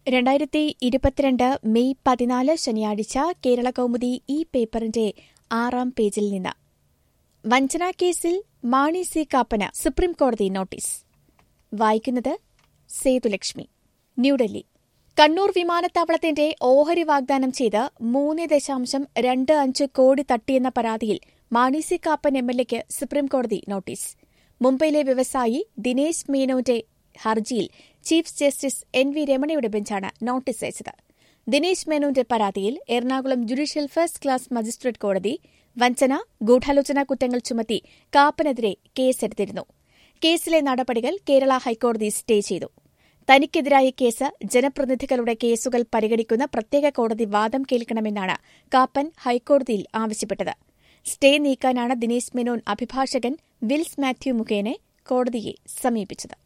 രണ്ടായിരത്തി ഇരുപത്തിരണ്ട് മെയ് പതിനാല് ശനിയാഴ്ച കേരള കൗമുദി ഈ പേപ്പറിന്റെ ആറാം പേജിൽ നിന്ന് വഞ്ചനാ കേസിൽ മാണി സി കാപ്പന് സുപ്രീംകോടതി നോട്ടീസ് വായിക്കുന്നത് സേതുലക്ഷ്മി ന്യൂഡൽഹി കണ്ണൂർ വിമാനത്താവളത്തിന്റെ ഓഹരി വാഗ്ദാനം ചെയ്ത് മൂന്ന് ദശാംശം രണ്ട് അഞ്ച് കോടി തട്ടിയെന്ന പരാതിയിൽ മാണി സി കാപ്പൻ എംഎൽഎയ്ക്ക് സുപ്രീംകോടതി നോട്ടീസ് മുംബൈയിലെ വ്യവസായി ദിനേശ് മേനോന്റെ ഹർജിയിൽ ചീഫ് ജസ്റ്റിസ് എൻ വി രമണയുടെ ബെഞ്ചാണ് നോട്ടീസ് അയച്ചത് ദിനേശ് മേനോന്റെ പരാതിയിൽ Ernakulam judicial first class magistrate കോടതി വഞ്ചന ഗൂഢാലോചന കുറ്റങ്ങൾ ചുമത്തി കാപ്പനെതിരെ കേസെടുത്തിരുന്നു കേസിലെ നടപടികൾ കേരള ഹൈക്കോടതി സ്റ്റേ ചെയ്തു തനിക്കെതിരായ കേസ് ജനപ്രതിനിധികളുടെ കേസുകൾ പരിഗണിക്കുന്ന പ്രത്യേക കോടതി വാദം കേൾക്കണമെന്നാണ് കാപ്പൻ ഹൈക്കോടതിയിൽ ആവശ്യപ്പെട്ടത് സ്റ്റേ നീക്കാനാണ് ദിനേശ് മേനോൻ അഭിഭാഷകൻ വിൽസ് മാത്യു മുഖേന കോടതിയെ സമീപിച്ചത്